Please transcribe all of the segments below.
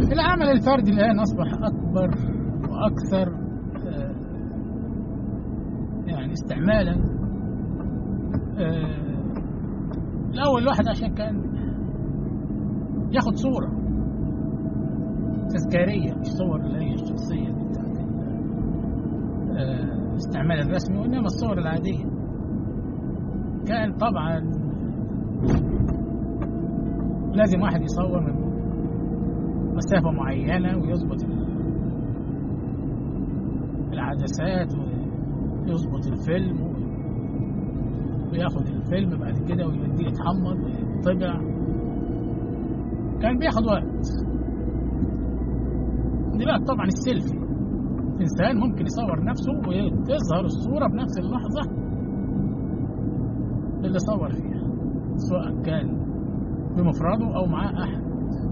العمل الفردي الآن أصبح أكبر وأكثر آه، يعني استعمالا آه، الأول الواحد عشان كان ياخد صورة تذكارية مش صور اللي هي الشخصية دي بتاعت ال- آه، الاستعمال الرسمي وإنما الصور العادية كان طبعا لازم واحد يصور من مسافة معينة ويظبط ال- العدسات ويظبط الفيلم و- وياخد الفيلم بعد كده ويوديه يتحمض ويطبع كان بياخد وقت دلوقتي طبعا السيلفي الإنسان ممكن يصور نفسه وتظهر الصورة بنفس اللحظة اللي صور فيها سواء كان بمفرده أو معاه أحد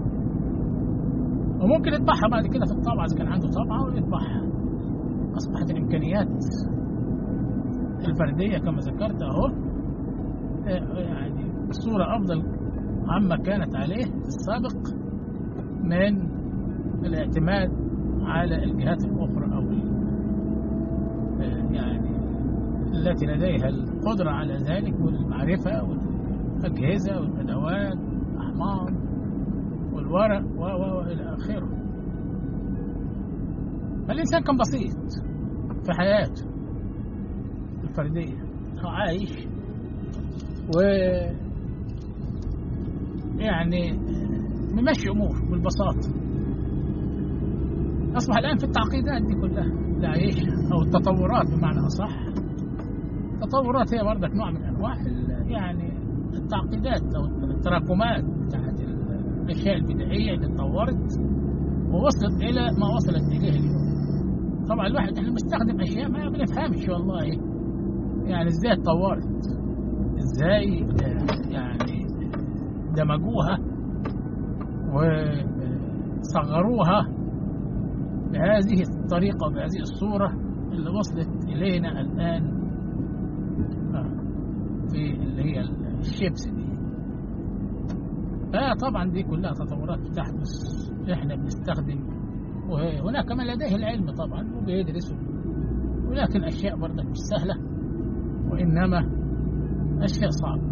وممكن يطبعها بعد كده في الطابعة إذا كان عنده طابعة ويطبعها أصبحت الإمكانيات الفردية كما ذكرت أهو آه، يعني الصورة أفضل عما كانت عليه في السابق من الاعتماد على الجهات الأخرى أو ال- آه، يعني التي لديها القدرة على ذلك والمعرفة والأجهزة والأدوات والأحماض والورق و و و إلى آخره فالإنسان كان بسيط في حياته الفردية هو عايش و يعني ممشي أمور بالبساطة أصبح الآن في التعقيدات دي كلها اللي عايشها أو التطورات بمعنى أصح التطورات هي برضك نوع من أنواع ال- يعني التعقيدات أو التراكمات بتاعت الأشياء البدائية اللي اتطورت ووصلت إلى ما وصلت إليه اليوم طبعا الواحد احنا بنستخدم أشياء ما بنفهمش والله يعني إزاي اتطورت إزاي آه، يعني دمجوها وصغروها بهذه الطريقة وبهذه الصورة اللي وصلت إلينا الآن آه، في اللي هي الشيبس دي فطبعا دي كلها تطورات بتحدث احنا بنستخدم وهناك من لديه العلم طبعا وبيدرس ولكن أشياء برضك مش سهلة وإنما أشياء صعبة